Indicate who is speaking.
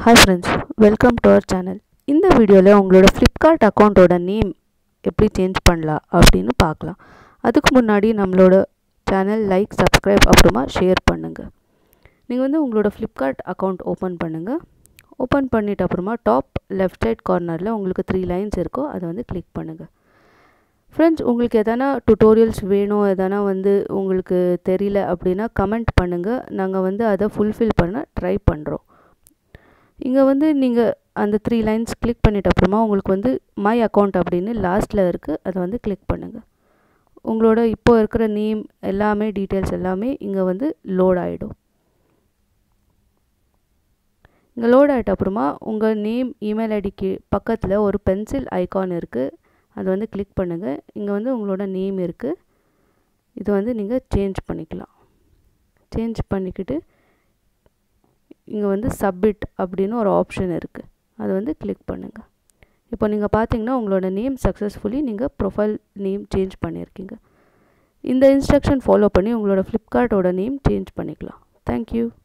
Speaker 1: hi friends welcome to our channel இந்த வீடியோவில் உங்களோட ஃப்ளிப்கார்ட் அக்கௌண்ட்டோட நேம் எப்படி சேஞ்ச் பண்ணலாம் அப்படின்னு பார்க்கலாம் அதுக்கு முன்னாடி நம்மளோட சேனல் லைக் சப்ஸ்கிரைப் அப்புறமா ஷேர் பண்ணுங்கள் நீங்கள் வந்து உங்களோட ஃப்ளிப்கார்ட் அக்கௌண்ட் ஓப்பன் பண்ணுங்கள் ஓப்பன் பண்ணிட்ட அப்புறமா டாப் லெஃப்ட் சைட் கார்னரில் உங்களுக்கு த்ரீ லைன்ஸ் இருக்கோ அதை வந்து கிளிக் பண்ணுங்கள் ஃப்ரெண்ட்ஸ் உங்களுக்கு எதனா டுட்டோரியல்ஸ் வேணும் எதனா வந்து உங்களுக்கு தெரியல அப்படின்னா கமெண்ட் பண்ணுங்கள் நாங்கள் வந்து அதை ஃபுல்ஃபில் பண்ண ட்ரை பண்ணுறோம் இங்கே வந்து நீங்கள் அந்த த்ரீ லைன்ஸ் கிளிக் பண்ணிட்ட அப்புறமா உங்களுக்கு வந்து மை அக்கௌண்ட் அப்படின்னு லாஸ்ட்டில் இருக்குது அதை வந்து கிளிக் பண்ணுங்கள் உங்களோட இப்போ இருக்கிற நேம் எல்லாமே டீட்டெயில்ஸ் எல்லாமே இங்கே வந்து லோட் ஆகிடும் இங்கே லோட் ஆகிட்ட அப்புறமா உங்கள் நேம் இமெயில் ஐடிக்கு பக்கத்தில் ஒரு பென்சில் ஐகான் இருக்குது அதை வந்து கிளிக் பண்ணுங்கள் இங்கே வந்து உங்களோட நேம் இருக்குது இது வந்து நீங்கள் சேஞ்ச் பண்ணிக்கலாம் சேஞ்ச் பண்ணிக்கிட்டு இங்கே வந்து சப்மிட் அப்படின்னு ஒரு ஆப்ஷன் இருக்குது அதை வந்து கிளிக் பண்ணுங்கள் இப்போ நீங்கள் பார்த்தீங்கன்னா உங்களோட நேம் சக்ஸஸ்ஃபுல்லி நீங்கள் ப்ரொஃபைல் நேம் சேஞ்ச் பண்ணியிருக்கீங்க இந்த இன்ஸ்ட்ரக்ஷன் ஃபாலோ பண்ணி உங்களோட ஃப்ளிப்கார்ட்டோட நேம் சேஞ்ச் பண்ணிக்கலாம் தேங்க்யூ